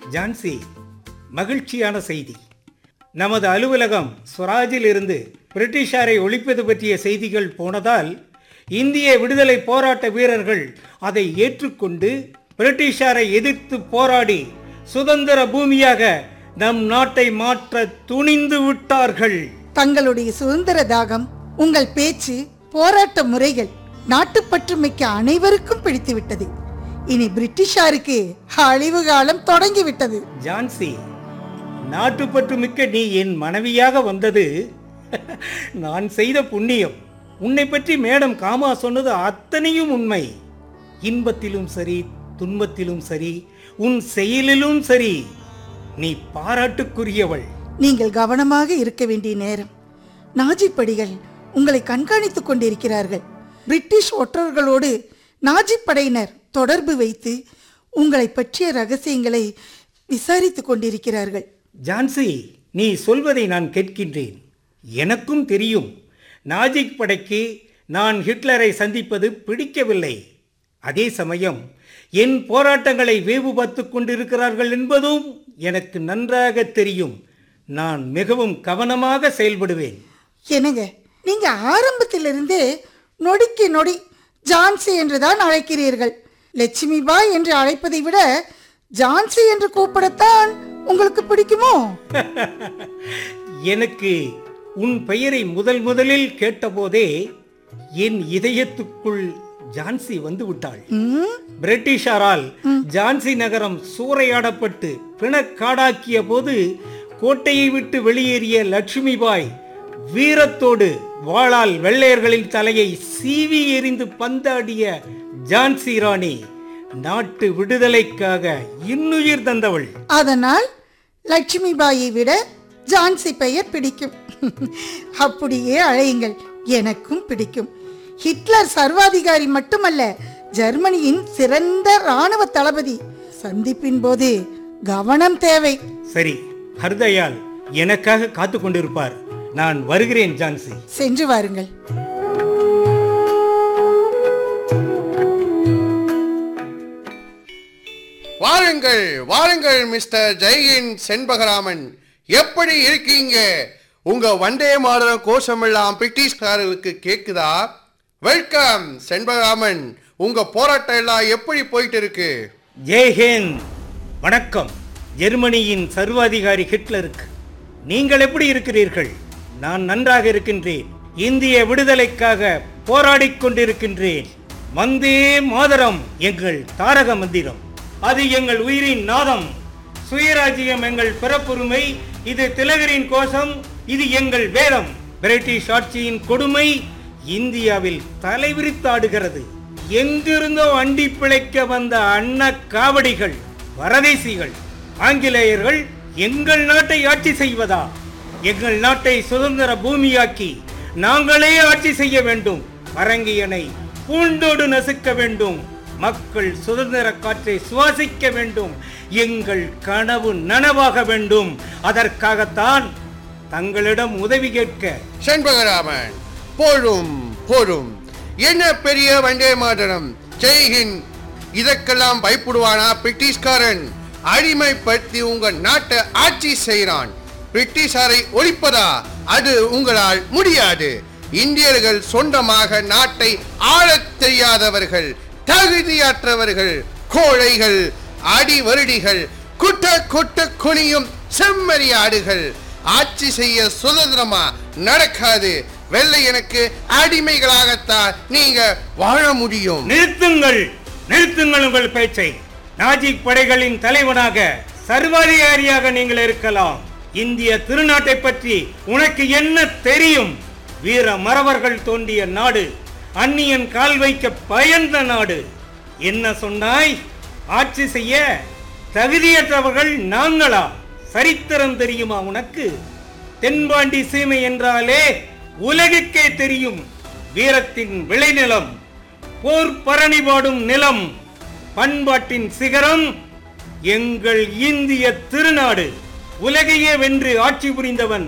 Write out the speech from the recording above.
ஜான்சி மகிழ்ச்சியான செய்தி நமது அலுவலகம் ஸ்வராஜில் இருந்து பிரிட்டிஷாரை ஒழிப்பது பற்றிய செய்திகள் போனதால் இந்திய விடுதலை போராட்ட வீரர்கள் அதை ஏற்றுக்கொண்டு பிரிட்டிஷாரை எதிர்த்து போராடி சுதந்திர பூமியாக நம் நாட்டை மாற்ற துணிந்து விட்டார்கள் தங்களுடைய சுதந்திர தாகம் உங்கள் பேச்சு போராட்ட முறைகள் நாட்டுப்பற்று மிக்க அனைவருக்கும் பிடித்துவிட்டது இனி பிரிட்டிஷாருக்கு அழிவு காலம் தொடங்கிவிட்டது ஜான்சி நாட்டுப்பற்று மிக்க நீ என் மனைவியாக வந்தது நான் செய்த புண்ணியம் உன்னை பற்றி மேடம் காமா சொன்னது அத்தனையும் உண்மை இன்பத்திலும் சரி துன்பத்திலும் சரி உன் செயலிலும் சரி நீ பாராட்டுக்குரியவள் நீங்கள் கவனமாக இருக்க வேண்டிய நேரம் நாஜிப்படிகள் உங்களை கண்காணித்துக் கொண்டிருக்கிறார்கள் பிரிட்டிஷ் ஒற்றர்களோடு நாஜிப் படையினர் தொடர்பு வைத்து உங்களை பற்றிய ரகசியங்களை விசாரித்துக் கொண்டிருக்கிறார்கள் ஜான்சி நீ சொல்வதை நான் கேட்கின்றேன் எனக்கும் தெரியும் நாஜிக் படைக்கு நான் ஹிட்லரை சந்திப்பது பிடிக்கவில்லை அதே சமயம் என் போராட்டங்களை வேவு பார்த்து கொண்டிருக்கிறார்கள் என்பதும் எனக்கு நன்றாக தெரியும் நான் மிகவும் கவனமாக செயல்படுவேன் என்னங்க நீங்க ஆரம்பத்திலிருந்தே நொடிக்கு நொடி ஜான்சி என்றுதான் அழைக்கிறீர்கள் லட்சுமி பாய் என்று அழைப்பதை விட ஜான்சி என்று கூப்பிடத்தான் உங்களுக்கு பிடிக்குமோ எனக்கு உன் பெயரை முதல் முதலில் கேட்டபோதே என் இதயத்துக்குள் ஜான்சி வந்து விட்டாள் ம், பிரிட்டிஷாரால் ஜான்சி நகரம் சூறையாடப்பட்டு பிணக்காடாக்கிய போது கோட்டையை விட்டு வெளியேறிய லட்சுமிபாய் வீரத்தோடு வாளால் வெள்ளையர்களின் தலையை சீவி எறிந்து பந்தாடிய ஜான்சி ராணி நாட்டு விடுதலைக்காக இன்னுயிர் தந்தவள் அதனால் லட்சுமி பாயை விட ஜான்சி பெயர் பிடிக்கும் அப்படியே அழையுங்கள் எனக்கும் பிடிக்கும் ஹிட்லர் சர்வாதிகாரி மட்டுமல்ல ஜெர்மனியின் சிறந்த ராணுவ தளபதி சந்திப்பின் போது கவனம் தேவை சரி ஹர்தயால் எனக்காக காத்து கொண்டிருப்பார் நான் வருகிறேன் ஜான்சி சென்று வாருங்கள் வாருங்கள் வாருங்கள் மிஸ்டர் ஜெயின் செண்பகராமன் எப்படி இருக்கீங்க உங்க வந்தே மாதரம் கோஷமெல்லாம் பிரிட்டிஷ்காரர்களுக்கு கேக்குதா வெல்கம் செண்பகராமன் உங்க போராட்டம் எல்லாம் எப்படி போயிட்டு இருக்கு ஜெய்ஹிந்த் வணக்கம் ஜெர்மனியின் சர்வாதிகாரி ஹிட்லருக்கு நீங்கள் எப்படி இருக்கிறீர்கள் நான் நன்றாக இருக்கின்றேன் இந்திய விடுதலைக்காக போராடிக் கொண்டிருக்கின்றேன் வந்தே மாதரம் எங்கள் தாரக மந்திரம் அது எங்கள் உயிரின் நாதம் சுயராஜ்யம் எங்கள் பிறப்புரிமை இது திலகரின் கோஷம் இது எங்கள் வேதம் பிரிட்டிஷ் ஆட்சியின் கொடுமை இந்தியாவில் தலைவிரித்தாடுகிறது எங்கிருந்தோ அண்டி பிழைக்க வந்த அன்ன காவடிகள் வரதேசிகள் ஆங்கிலேயர்கள் எங்கள் நாட்டை ஆட்சி செய்வதா எங்கள் நாட்டை சுதந்திர பூமியாக்கி நாங்களே ஆட்சி செய்ய வேண்டும் பரங்கியனை பூண்டோடு நசுக்க வேண்டும் மக்கள் சுதந்திர காற்றை சுவாசிக்க வேண்டும் எங்கள் கனவு நனவாக வேண்டும் அதற்காகத்தான் தங்களிடம் உதவி கேட்க செண்பகராமன் போடும் போடும் என்ன பெரிய வந்தே மாதரம் ஜெய்ஹிந்த் இதற்கெல்லாம் பயப்படுவானா பிரிட்டிஷ்காரன் அடிமைப்படுத்தி உங்க நாட்டை ஆட்சி செய்கிறான் பிரிட்டிஷாரை ஒழிப்பதா அது உங்களால் முடியாது இந்தியர்கள் சொந்தமாக நாட்டை ஆளத் தெரியாதவர்கள் தகுதியற்றவர்கள் கோழைகள் அடிவருடிகள் குட்ட குட்ட குனியும் செம்மறியாடுகள் ஆட்சி செய்ய சுதந்திரமா நடக்காது வெள்ளையனுக்கு அடிமைகளாகத்தான் நீங்க வாழ முடியும் நிறுத்துங்கள் நிறுத்துங்கள் உங்கள் பேச்சை நாஜிக் படைகளின் தலைவனாக சர்வாதிகாரியாக நீங்கள் இருக்கலாம் இந்திய திருநாட்டை பற்றி உனக்கு என்ன தெரியும் வீர மறவர்கள் தோண்டிய நாடு அந்நியன் கால் வைக்க பயந்த நாடு என்ன சொன்னாய் ஆட்சி செய்ய தகுதியற்றவர்கள் நாங்களா சரித்திரம் தெரியுமா உனக்கு தென்பாண்டி சீமை என்றாலே உலகுக்கே தெரியும் வீரத்தின் விளைநிலம் போர் பரணி பாடும் நிலம் பண்பாட்டின் சிகரம் எங்கள் இந்திய திருநாடு உலகையே வென்று ஆட்சி புரிந்தவன்